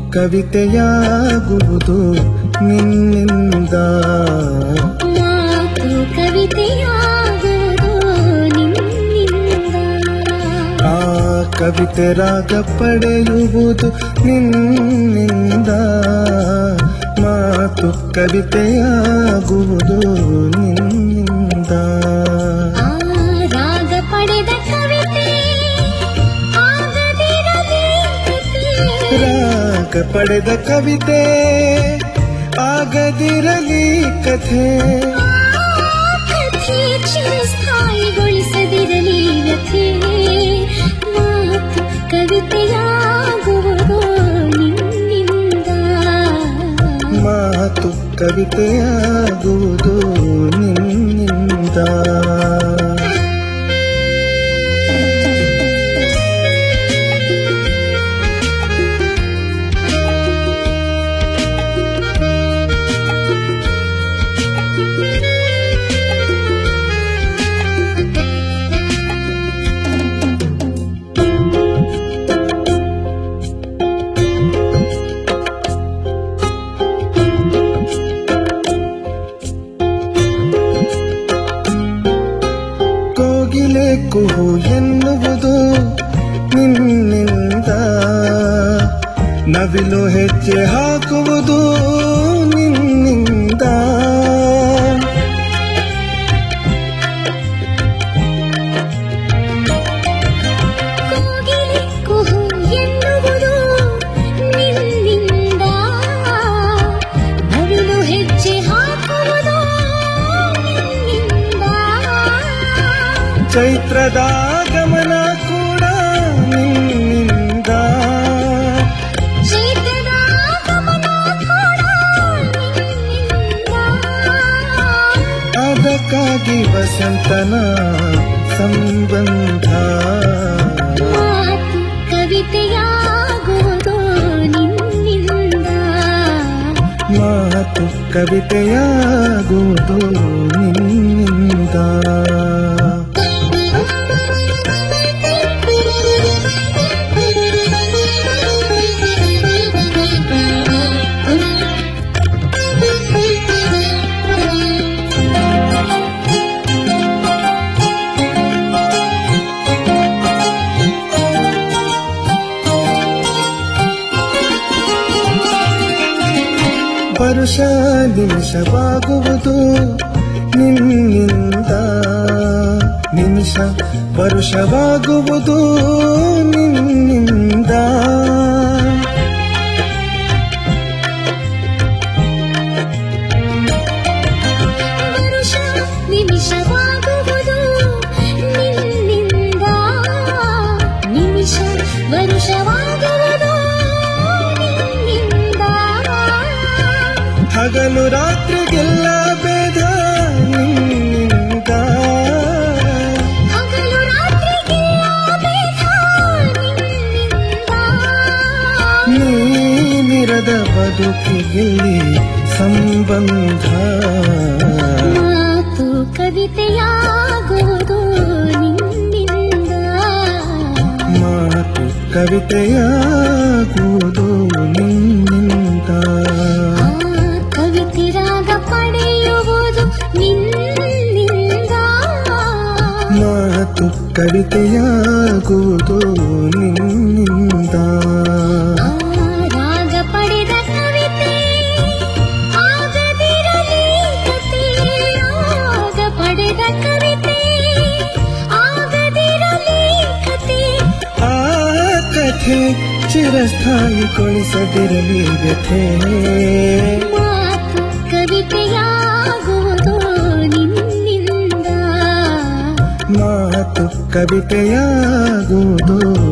ಕವಿತೆಯಾಗುವುದು ನಿನ್ನಿಂದ ಮಾತು ಕವಿತೆಯಾಗುವುದು ನಿನ್ನಿಂದ ಆ ಕವಿತೆ ರಾಗ ಪಡೆಯುವುದು ನಿನ್ನಿಂದ ಮಾತು ಕವಿತೆಯಾಗುವುದು ನಿನ್ನಿಂದ ಆ ರಾಗ ಪಡೆದ ಕವಿತೆ ಆಗದಿರಲಿ ಕತೆ. ರಾಗ ಪಡೆದ ಕವಿತೆ ಆಗದಿರಲಿ ಕಥೆ ಕಥೆ ಚಿರಸ್ಥಾಯಿಗೊಳಿಸದಿರಲಿ ವ್ಯಥೆ ಮಾತು ಕವಿತೆಯಾಗುವುದು ನಿನ್ನಿಂದ ಮಾತು ಕವಿತೆಯಾಗುವುದು ನಿನ್ನಿಂದ ಕೋಗಿಲೆ ಕುಹು ಎನ್ನುವುದು ನಿನ್ನಿಂದ ನವಿಲು ಹೆಜ್ಜೆ ಹಾಕುವುದು ನಿನ್ನಿಂದ ಕೋಗಿಲೆ ಕುಹು ಎನ್ನುವುದು ನಿನ್ನಿಂದ ನವಿಲು ಹೆಜ್ಜೆ ಹಾಕುವುದು ನಿನ್ನಿಂದ ಚೈತ್ರದ ಗಮನ ಕೂಡ ನಿನ್ನಿಂದ ಚೈತ್ರದ ಗಮನ ಕೂಡ ನಿನ್ನಿಂದ ಅದಕ್ಕಾಗಿ ವಸಂತನ ಸಂಬಂಧ ಮಾತು ಕವಿತೆಯಾಗುವುದು ನಿನ್ನಿಂದ ಮಾತು ಕವಿತೆಯಾಗುವುದು ನಿನ್ನಿಂದ ಪರುಷ ನಿಮಿಷವಾಗುವುದು ನಿನ್ನಿಂದ ನಿಮಿಷ ಪರುಷವಾಗುವುದು ನಿನ್ನಿಂದ ವರುಷ ನಿಮಿಷವಾಗುವುದು ನಿನ್ನಿಂದ ನಿಮಿಷ ವರುಷವಾಗುವುದು ನಿನ್ನಿಂದ ಹಗಲು ರಾತ್ರಿಗೆಲ್ಲ ಭೇದ ನಿನ್ನಿಂದ ಹಗಲು ರಾತ್ರಿಗೆ ಭೇದ ನಿನ್ನಿಂದ ನೀನಿರದ ಬದುಕಿಗಿಲ್ಲಿ ಸಂಬಂಧ ಮಾತು ಕವಿತೆಯಾಗುವುದು ನಿನ್ನಿಂದ ಮಾತು ಕವಿತೆಯಾಗುವುದು ನಿನ್ನಿಂದ ಆ ಕವಿತೆ ರಾಗ ಪಡೆಯುವುದು ನಿನ್ನಿಂದ ಮಾತು ಕವಿತೆಯಾಗುವುದು ನಿನ್ನಿಂದ ಆ ರಾಗ ಪಡೆದ ಕವಿತೆ ಆಗದಿರಲಿ ಕತೆ ರಾಗ ಪಡೆದ ಕವಿತೆ ಆಗದಿರಲಿ ಕತೆ ಆ ಕಥೆ ಚಿರಸ್ಥಾಯಿಗೊಳಿಸದಿರಲಿ ವ್ಯಥೆ ಮಾತು ಕವಿತೆಯಾಗುವುದು ನಿನ್ನಿಂದ ಮಾತು ಕವಿತೆಯಾಗುವುದು